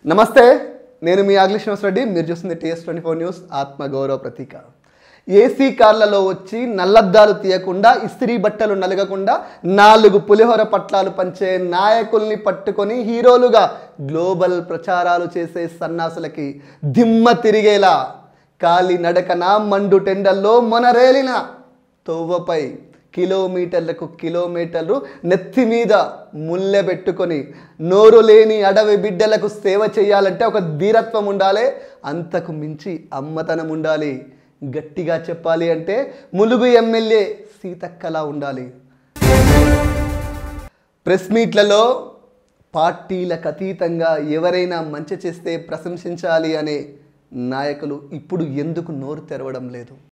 నమస్తే నేను మీ ఆగ్లి శ్రీనివాస్ రెడ్డి మీరు చూస్తుంది టీఎస్ ట్వంటీ ఫోర్ న్యూస్ ఆత్మగౌరవ ప్రతీక ఏసీ కార్లలో వచ్చి నల్లద్దాలు తీయకుండా ఇస్త్రీ బట్టలు నలగకుండా నాలుగు పులిహోర పట్లాలు పంచే నాయకుల్ని పట్టుకొని హీరోలుగా గ్లోబల్ ప్రచారాలు చేసే సన్నాసులకి దిమ్మ తిరిగేలా కాలి నడకన మండు టెండల్లో మొనరేలిన తోవ్వపై కిలోమీటర్లకు కిలోమీటర్లు నెత్తి మీద ముల్లె పెట్టుకొని నోరు లేని అడవి బిడ్డలకు సేవ చేయాలంటే ఒక ధీరత్వం ఉండాలి అంతకు మించి అమ్మతనం ఉండాలి గట్టిగా చెప్పాలి అంటే ములుగు ఎమ్మెల్యే సీతక్కలా ఉండాలి ప్రెస్ మీట్లలో పార్టీలకు అతీతంగా ఎవరైనా మంచి చేస్తే ప్రశంసించాలి అనే నాయకులు ఇప్పుడు ఎందుకు నోరు తెరవడం లేదు